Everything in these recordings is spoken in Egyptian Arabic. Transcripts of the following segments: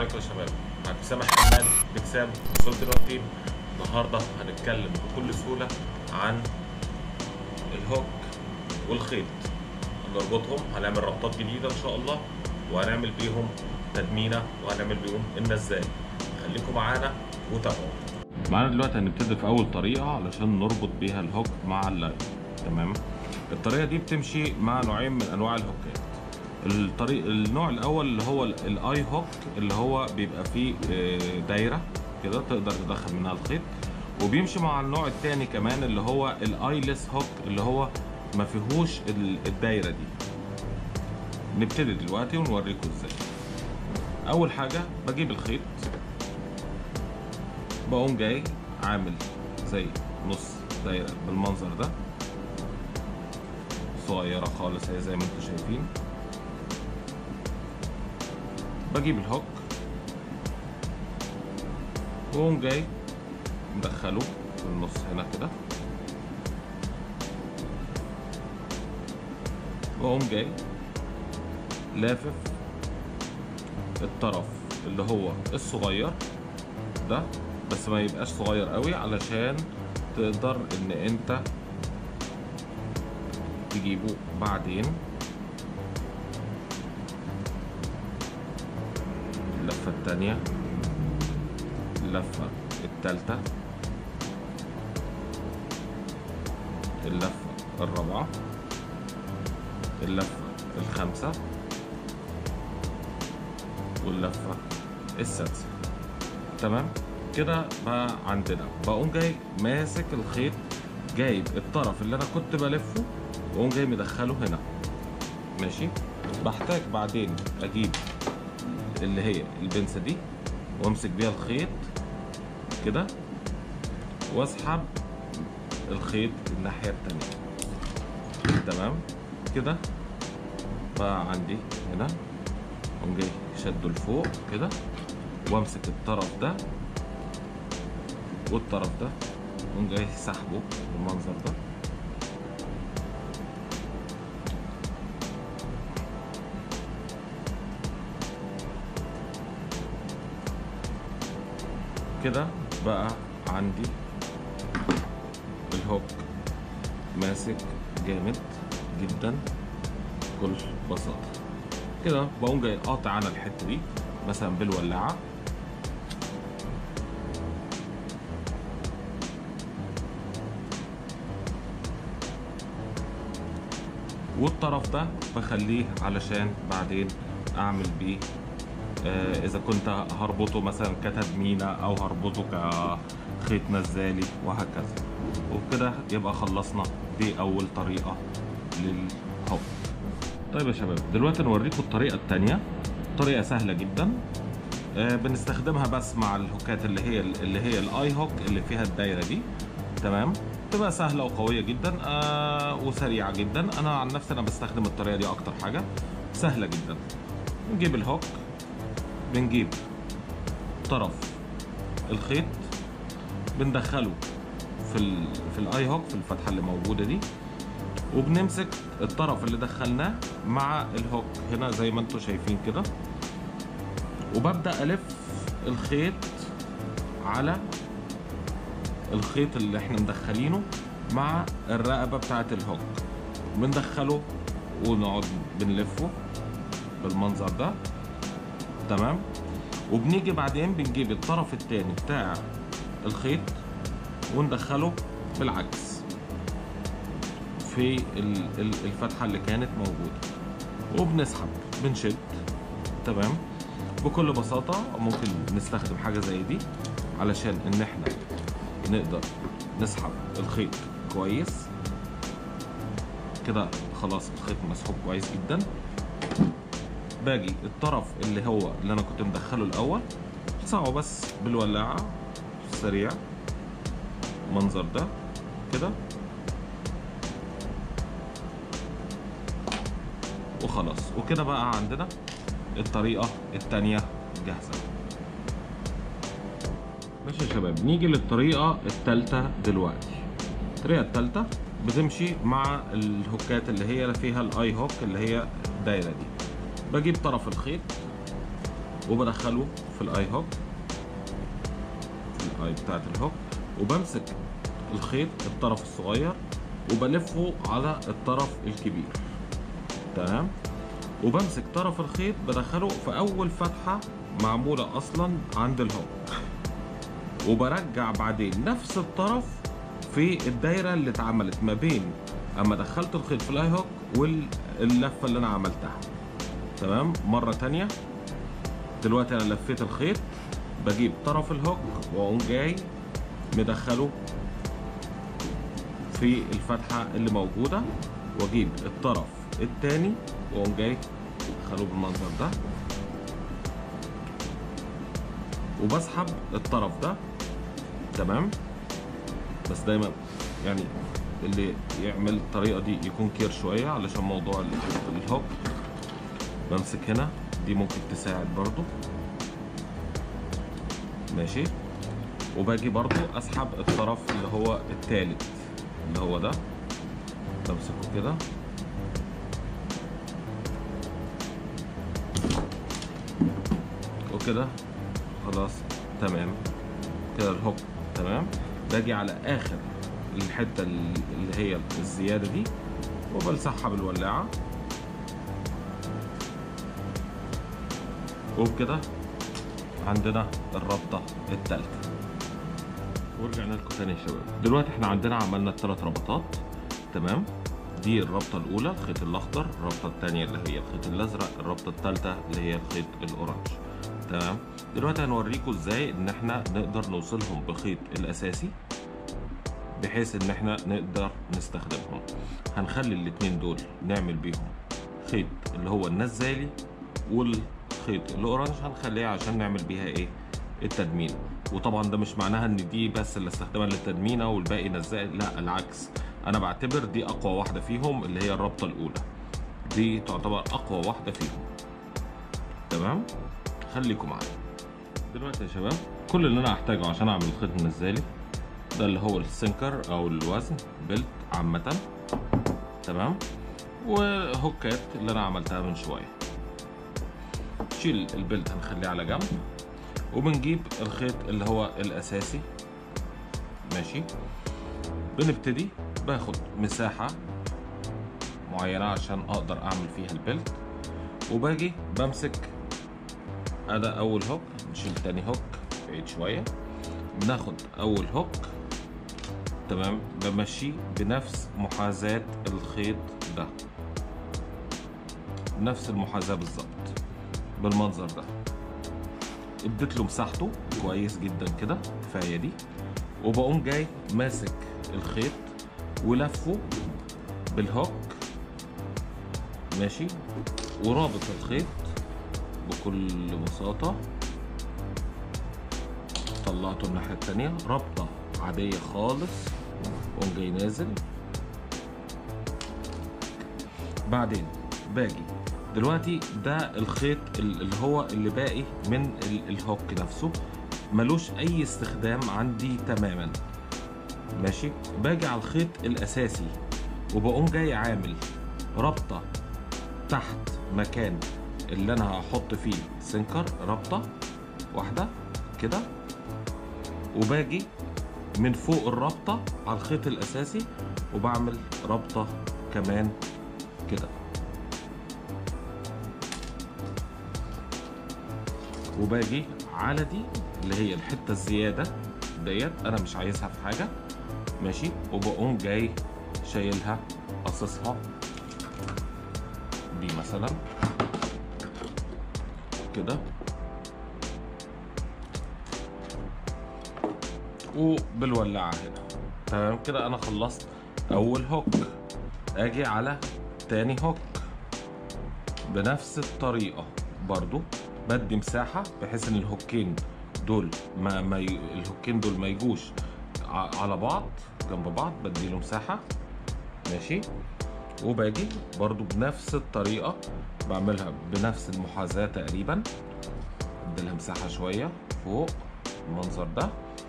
عليكم يا شباب معاكم سامح حماد بكسام سولدر تيم النهارده هنتكلم بكل سهوله عن الهوك والخيط هنربطهم هنعمل ربطات جديده ان شاء الله وهنعمل بيهم تدمينه وهنعمل بيهم النزال خليكم معانا وتابعوا معانا دلوقتي هنبتدي في اول طريقه علشان نربط بيها الهوك مع اللاين تمام الطريقه دي بتمشي مع نوعين من انواع الهوكات الطريق النوع الاول اللي هو ال- الاي هوك اللي هو بيبقى فيه آه، دايره كده تقدر تدخل منها الخيط وبيمشي مع النوع الثاني كمان اللي هو الايلس هوك اللي هو ما فيهوش ال- الدايره دي نبتدي دلوقتي ونوريكم ازاي اول حاجه بجيب الخيط بقوم جاي عامل زي نص دايره بالمنظر ده صغيره خالص هي زي ما انتم شايفين بجيب الهوك واقوم جاي مدخله في النص هنا كده واقوم جاي لافف الطرف اللي هو الصغير ده بس ما يبقاش صغير قوي علشان تقدر ان انت تجيبه بعدين اللفة التانية اللفة التالتة اللفة الرابعة اللفة الخامسة واللفة السادسة تمام كده بقى عندنا بقوم جاي ماسك الخيط جايب الطرف اللي انا كنت بلفه واقوم جاي مدخله هنا ماشي بحتاج بعدين اجيب اللي هي البنسة دي وامسك بيها الخيط كده واسحب الخيط الناحية التانية تمام كده بقى عندي هنا اقوم جاي شده لفوق كده وامسك الطرف ده والطرف ده اقوم جاي سحبه بالمنظر ده كده بقى عندي الهوك ماسك جامد جدا بكل بساطة كده بقوم جاي قاطع انا الحتة دي مثلا بالولاعة والطرف ده بخليه علشان بعدين اعمل بيه آه، اذا كنت هربطه مثلا كتدمينه او هربطه كخيط نزالي وهكذا وبكده يبقى خلصنا دي اول طريقه للهوك طيب يا شباب دلوقتي نوريكم الطريقه الثانيه طريقه سهله جدا آه، بنستخدمها بس مع الهوكات اللي هي اللي هي الاي هوك اللي فيها الدايره دي تمام تبقى سهله وقويه جدا آه وسريعه جدا انا عن نفسي انا بستخدم الطريقه دي اكتر حاجه سهله جدا نجيب الهوك بنجيب طرف الخيط بندخله في ال في الاي هوك في الفتحه اللي موجوده دي وبنمسك الطرف اللي دخلناه مع الهوك هنا زي ما انتم شايفين كده وببدا الف الخيط على الخيط اللي احنا مدخلينه مع الرقبه بتاعه الهوك بندخله ونقعد بنلفه بالمنظر ده تمام وبنيجي بعدين بنجيب الطرف التاني بتاع الخيط وندخله بالعكس في ال- ال- الفتحة اللي كانت موجودة وبنسحب بنشد تمام بكل بساطة ممكن نستخدم حاجة زي دي علشان ان احنا نقدر نسحب الخيط كويس كده خلاص الخيط مسحوب كويس جدا باجي الطرف اللي هو اللي انا كنت مدخله الاول بصعه بس بالولاعه سريع المنظر ده كده وخلاص وكده بقى عندنا الطريقه التانية جاهزه ماشي يا شباب نيجي للطريقه التالتة دلوقتي الطريقه التالتة بتمشي مع الهوكات اللي هي فيها الاي هوك اللي هي الدايره دي بجيب طرف الخيط وبدخله في الاي هوك في الاي بتاعت الهوك وبمسك الخيط الطرف الصغير وبلفه على الطرف الكبير تمام وبمسك طرف الخيط بدخله في اول فتحه معموله اصلا عند الهوك وبرجع بعدين نفس الطرف في الدايره اللي اتعملت ما بين اما دخلت الخيط في الاي هوك واللفه اللي انا عملتها تمام مره تانية دلوقتي انا لفيت الخيط بجيب طرف الهوك واقوم جاي مدخله في الفتحه اللي موجوده واجيب الطرف التاني واقوم جاي ادخله بالمنظر ده وبسحب الطرف ده تمام بس دايما يعني اللي يعمل الطريقه دي يكون كير شويه علشان موضوع ال- الهوك بمسك هنا دي ممكن تساعد برضو ماشي وباجي برضو اسحب الطرف اللي هو التالت اللي هو ده بمسكه كده وكده خلاص تمام كده الهوك تمام باجي على اخر الحته اللي هي الزياده دي وبلسعها بالولاعه وبكده عندنا الربطه الثالثه ورجعنا لكم تاني يا شباب دلوقتي احنا عندنا عملنا الثلاث ربطات تمام دي الربطه الاولى الخيط الاخضر الربطه الثانيه اللي هي الخيط الازرق الربطه الثالثه اللي هي الخيط الاورنج تمام دلوقتي هنوريكم ازاي ان احنا نقدر نوصلهم بخيط الاساسي بحيث ان احنا نقدر نستخدمهم هنخلي الاتنين دول نعمل بيهم خيط اللي هو النزالي والخيط الاورنج هنخليها عشان نعمل بيها ايه التدمين وطبعا ده مش معناها ان دي بس اللي استخدمها للتدمينه والباقي نزال لا العكس انا بعتبر دي اقوى واحده فيهم اللي هي الرابطه الاولى دي تعتبر اقوى واحده فيهم تمام خليكم معايا دلوقتي يا شباب كل اللي انا هحتاجه عشان اعمل الخيط النزالي ده اللي هو السنكر او الوزن بيلت عامة تمام وهوكات اللي انا عملتها من شوية شيل البيلت هنخليه على جنب وبنجيب الخيط اللي هو الاساسي ماشي بنبتدي باخد مساحة معينة عشان اقدر اعمل فيها البيلت وباجي بمسك ادي اول هوك نشيل تاني هوك بعيد شوية بناخد اول هوك تمام بمشيه بنفس محاذاة الخيط ده نفس المحاذاة بالظبط بالمنظر ده اديت له مساحته كويس جدا كده كفايه دي وبقوم جاي ماسك الخيط ولفه بالهوك ماشي ورابط الخيط بكل بساطة طلعته الناحية التانية رابطة عادية خالص وقوم جاي نازل بعدين باجي دلوقتي ده الخيط ال- اللي هو اللي باقي من ال- الهوك نفسه ملوش اي استخدام عندي تماما ماشي باجي على الخيط الاساسي وبقوم جاي عامل رابطه تحت مكان اللي انا هحط فيه سنكر رابطه واحده كده وباجي من فوق الرابطه على الخيط الاساسي وبعمل رابطه كمان كده وباجي على دي اللي هي الحته الزياده ديت انا مش عايزها في حاجه ماشي وبقوم جاي شايلها قصصها دي مثلا كده وبالولاعه هنا تمام كده انا خلصت اول هوك اجي على تاني هوك بنفس الطريقه برضو بدي مساحه بحيث ان الهوكين دول ما, ما ي... الهوكين دول ما يجوش ع- على بعض جنب بعض بدي له مساحه ماشي وباجي برضو بنفس الطريقه بعملها بنفس المحاذاه تقريبا ادي لها مساحه شويه فوق المنظر ده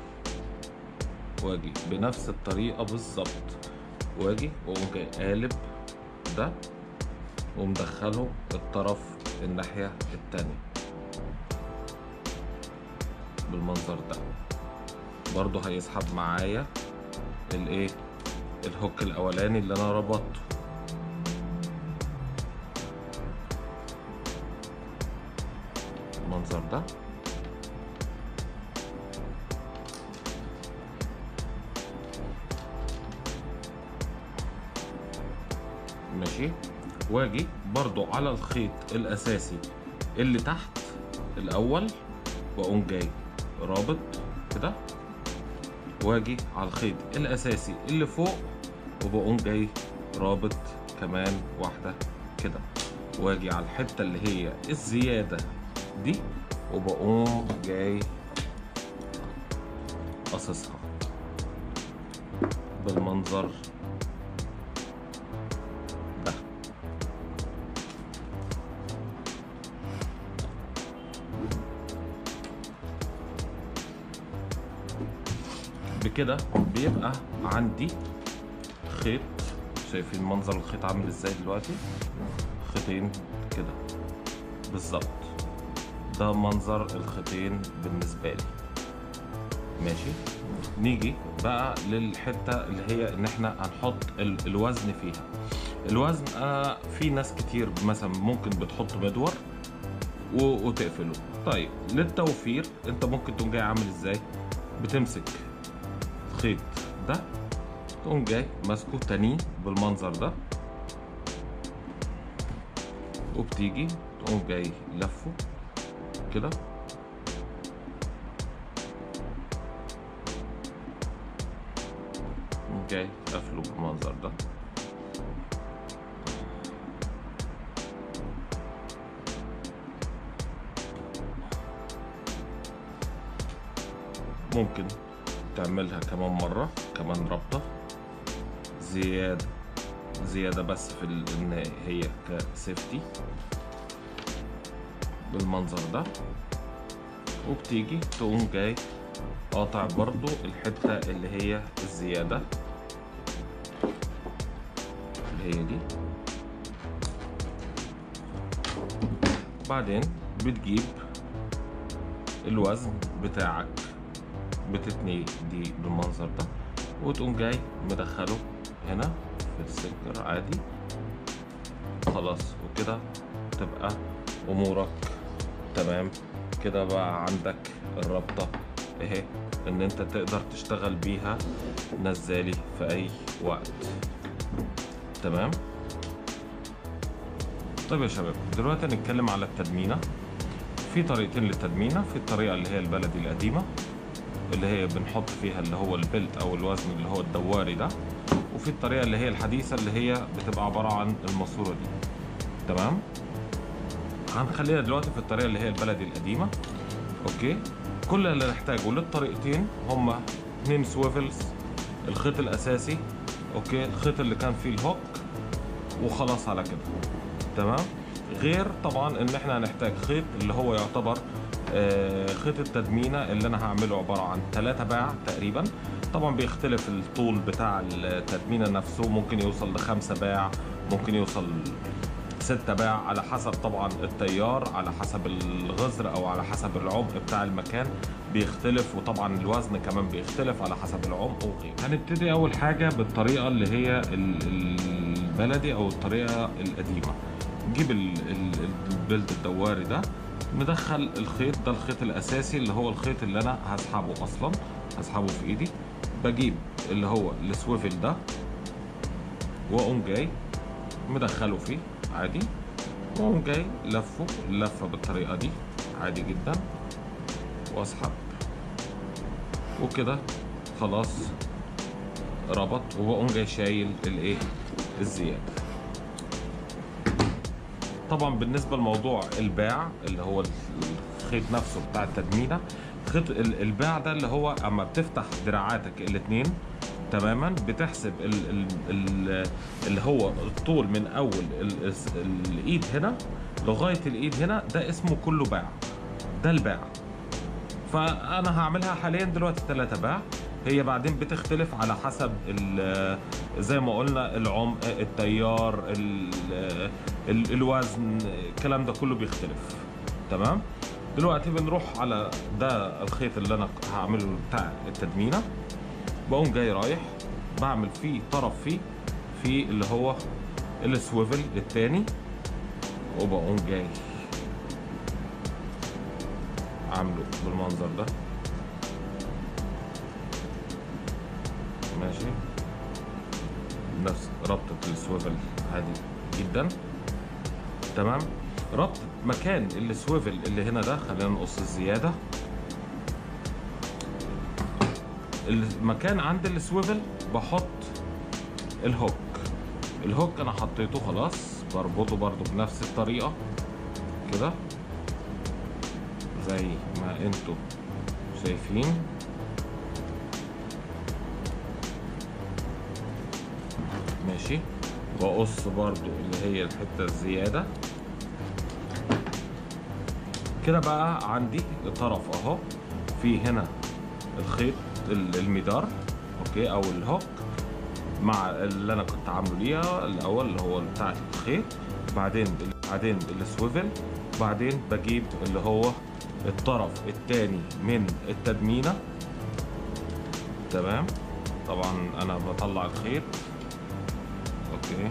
واجي بنفس الطريقه بالظبط واجي واقوم جاي قالب ده ومدخله الطرف الناحيه التانيه بالمنظر ده برضو هيسحب معايا الايه الهوك الاولاني اللي انا ربطته المنظر ده ماشي واجي برضو على الخيط الاساسي اللي تحت الاول واقوم جاي رابط كده واجي على الخيط الاساسي اللي فوق وبقوم جاي رابط كمان واحده كده واجي على الحته اللي هي الزياده دي وبقوم جاي قصصها بالمنظر ده بكده بيبقى عندي خيط شايفين منظر الخيط عامل ازاي دلوقتي خيطين كده بالظبط ده منظر الخيطين بالنسبة لي ماشي نيجي بقى للحتة اللي هي ان احنا هنحط ال- الوزن فيها الوزن آه في ناس كتير مثلا ممكن بتحط مدور و- وتقفله طيب للتوفير انت ممكن تقوم جاي عامل ازاي بتمسك الخيط ده تقوم جاي ماسكه تاني بالمنظر ده وبتيجي تقوم جاي لفه كده تقوم جاي قافله بالمنظر ده ممكن تعملها كمان مرة كمان ربطة زيادة زيادة بس في ال- ان هي كسيفتي بالمنظر ده وبتيجي تقوم جاي قاطع برضو الحتة اللي هي الزيادة اللي هي دي بعدين بتجيب الوزن بتاعك بتتني دي بالمنظر ده وتقوم جاي مدخله هنا في السنكر عادي خلاص وكده تبقى امورك تمام كده بقى عندك الرابطة اهي ان انت تقدر تشتغل بيها نزالي في اي وقت تمام طيب يا شباب دلوقتي هنتكلم على التدمينة في طريقتين للتدمينة في الطريقة اللي هي البلدي القديمة اللي هي بنحط فيها اللي هو البلت او الوزن اللي هو الدواري ده وفي الطريقة اللي هي الحديثة اللي هي بتبقى عبارة عن الماسورة دي تمام هنخلينا دلوقتي في الطريقة اللي هي البلدي القديمة اوكي كل اللي نحتاجه للطريقتين هما اتنين سويفلز الخيط الاساسي اوكي الخيط اللي كان فيه الهوك وخلاص على كده تمام غير طبعا ان احنا هنحتاج خيط اللي هو يعتبر آه، خيط التدمينه اللي انا هعمله عباره عن 3 باع تقريبا طبعا بيختلف الطول بتاع التدمينه نفسه ممكن يوصل لخمسة باع ممكن يوصل ستة باع على حسب طبعا التيار على حسب الغزر او على حسب العمق بتاع المكان بيختلف وطبعا الوزن كمان بيختلف على حسب العمق وغيره هنبتدي اول حاجة بالطريقة اللي هي ال- البلدي او الطريقة القديمة نجيب ال- ال- البلد الدواري ده ندخل الخيط ده الخيط الاساسي اللي هو الخيط اللي انا هسحبه اصلا هسحبه في ايدي بجيب اللي هو السويفل ده واقوم جاي مدخله فيه عادي واقوم جاي لفه لفه بالطريقه دي عادي جدا واسحب وكده خلاص ربط وبقوم جاي شايل الايه الزياده طبعا بالنسبه لموضوع الباع اللي هو الخيط نفسه بتاع التدمينه خيط ال- الباع ده اللي هو اما بتفتح دراعاتك الاتنين تماما بتحسب ال ال ال اللي هو الطول من اول ال ال الايد هنا لغايه الايد هنا ده اسمه كله باع ده الباع فانا هعملها حاليا دلوقتي ثلاثة باع هي بعدين بتختلف على حسب ال- زي ما قلنا العمق التيار ال- ال- الوزن الكلام ده كله بيختلف تمام دلوقتي بنروح على ده الخيط اللي انا هعمله بتاع التدمينه بقوم جاي رايح بعمل فيه طرف فيه في اللي هو السويفل التاني وبقوم جاي عامله بالمنظر ده ماشي نفس ربطة السويفل عادي جدا تمام ربط مكان السويفل اللي هنا ده خلينا نقص الزيادة المكان عند السويفل بحط الهوك الهوك انا حطيته خلاص بربطه برضو بنفس الطريقة كده زي ما انتوا شايفين ماشي واقص برضو اللي هي الحتة الزيادة كده بقى عندي الطرف اهو في هنا الخيط ال- المدار اوكي او الهوك مع اللي انا كنت عامله ليها الاول اللي هو بتاع الخيط بعدين بعدين السويفل بعدين بجيب اللي هو الطرف التاني من التدمينه تمام طبعا انا بطلع الخيط اوكي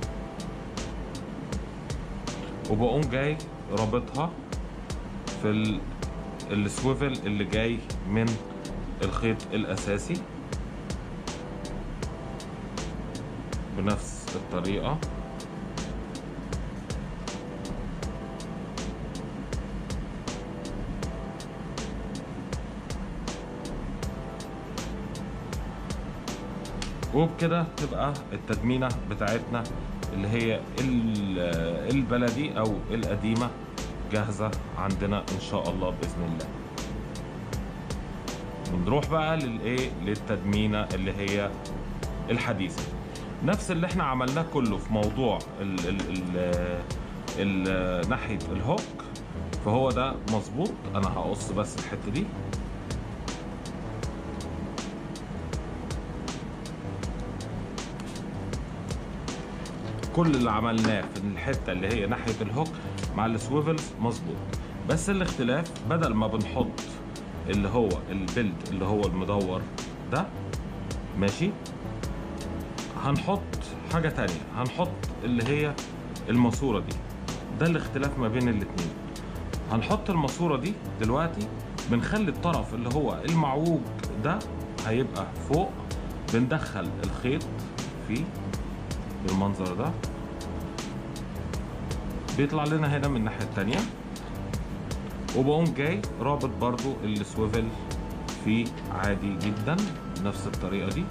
وبقوم جاي رابطها في ال... السويفل اللي جاي من الخيط الاساسي بنفس الطريقة وبكده تبقى التدمينة بتاعتنا اللي هي ال- البلدي او القديمة جاهزة عندنا ان شاء الله بإذن الله بنروح بقى للايه للتدمينة اللي هي الحديثة نفس اللي احنا عملناه كله في موضوع ال ال ال ال ناحية الهوك فهو ده مظبوط انا هقص بس الحتة دي كل اللي عملناه في الحتة اللي هي ناحية الهوك مع السويفلز مظبوط بس الاختلاف بدل ما بنحط اللي هو البيلد اللي هو المدور ده ماشي هنحط حاجة تانية هنحط اللي هي الماسورة دي ده الاختلاف ما بين الاتنين هنحط الماسورة دي دلوقتي بنخلي الطرف اللي هو المعوج ده هيبقى فوق بندخل الخيط فيه بالمنظر ده بيطلع لنا هنا من الناحية التانية وبقوم جاي رابط برضو السويفل فيه عادي جدا نفس الطريقة دي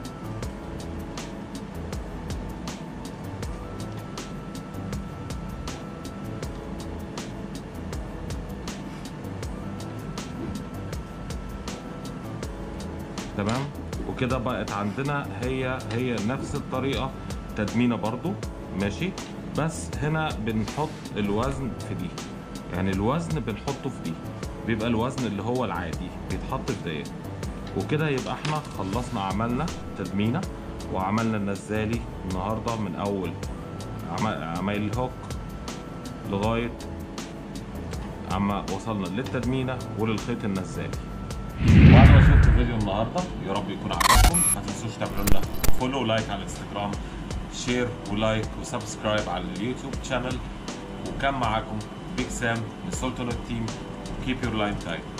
تمام وكده بقت عندنا هي هي نفس الطريقة تدمينة برضو ماشي بس هنا بنحط الوزن في دي يعني الوزن بنحطه في دي بيبقى الوزن اللي هو العادي بيتحط في ديت وكده يبقى احنا خلصنا عملنا تدمينة وعملنا النزالي النهاردة من اول عم- عمايل الهوك لغاية اما وصلنا للتدمينة وللخيط النزالي بعد ما شفت فيديو النهارده يا رب يكون عجبكم ما تنسوش تعملوا لنا فولو ولايك على الانستجرام شير ولايك وسبسكرايب على اليوتيوب شانل وكان معاكم بيج سام من سولتون تيم كيب يور لاين تايت